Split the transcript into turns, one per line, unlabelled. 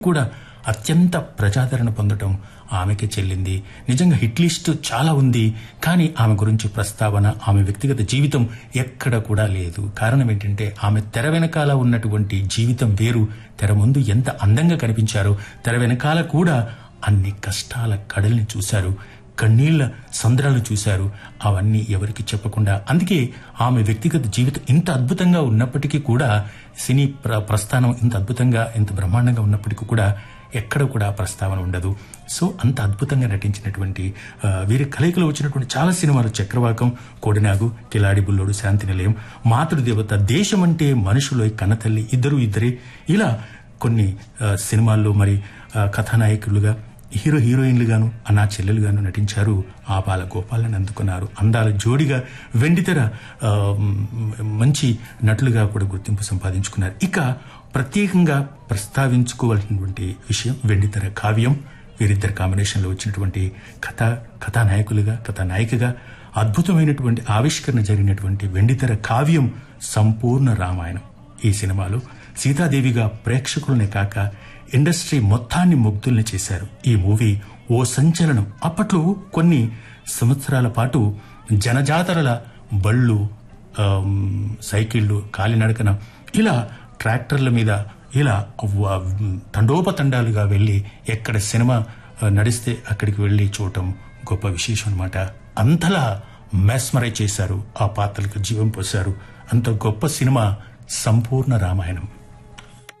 కూడా అత్యంత ప్రజాదరణ పొందడం ఆమెకే చెల్లింది నిజంగా హిట్ లిస్ట్ చాలా ఉంది కానీ ఆమె గురించి ప్రస్తావన ఆమె వ్యక్తిగత జీవితం ఎక్కడ కూడా లేదు కారణం ఏంటంటే ఆమె తెర వెనకాల ఉన్నటువంటి జీవితం వేరు తెర ముందు ఎంత అందంగా కనిపించారో తెర వెనకాల కూడా అన్ని కష్టాల కడల్ని చూశారు కన్నీళ్ల సంద్రాలు చూశారు అవన్నీ ఎవరికి చెప్పకుండా అందుకే ఆమె వ్యక్తిగత జీవితం ఇంత అద్భుతంగా ఉన్నప్పటికీ కూడా సినీ ప్ర ప్రస్థానం ఇంత అద్భుతంగా ఇంత బ్రహ్మాండంగా ఉన్నప్పటికీ కూడా ఎక్కడ కూడా ప్రస్తావన ఉండదు సో అంత అద్భుతంగా నటించినటువంటి ఆ, వీరి కలయికలో వచ్చినటువంటి చాలా సినిమాలు చక్రవాకం కోడినాగు కిలాడి బుల్లోడు శాంతి నిలయం మాతృదేవత దేశం అంటే మనుషులో కన్నతల్లి ఇద్దరు ఇద్దరే ఇలా కొన్ని ఆ, సినిమాల్లో మరి ఆ, కథానాయకులుగా హీరో హీరోయిన్లుగాను అన్నా చెల్లెలుగాను నటించారు ఆపాల గోపాలను అందుకున్నారు అందాల జోడిగా వెండితెర ఆ, మ్, మంచి నటులుగా కూడా గుర్తింపు సంపాదించుకున్నారు ఇక ప్రత్యేకంగా ప్రస్తావించుకోవాల్సినటువంటి విషయం వెండితెర కావ్యం వీరిద్దరి కాంబినేషన్లో వచ్చినటువంటి కథా కథానాయకులుగా కథానాయికగా అద్భుతమైనటువంటి ఆవిష్కరణ జరిగినటువంటి వెండితెర కావ్యం సంపూర్ణ రామాయణం ఈ సినిమాలో సీతాదేవిగా ప్రేక్షకులనే కాక ఇండస్ట్రీ మొత్తాన్ని ముగ్ధుల్ని చేశారు ఈ మూవీ ఓ సంచలనం అప్పట్లో కొన్ని సంవత్సరాల పాటు జనజాతరల బళ్ళు ఆమ్, సైకిళ్లు కాలినడకన ఇలా ట్రాక్టర్ల మీద ఇలా వ- తండోపతండాలుగా వెళ్ళి ఎక్కడ సినిమా ఆ, నడిస్తే అక్కడికి వెళ్ళి చూడటం గొప్ప విశేషం అనమాట అంతలా మెస్మరైజ్ చేశారు ఆ పాత్రలకు జీవం పోశారు అంత గొప్ప సినిమా సంపూర్ణ రామాయణం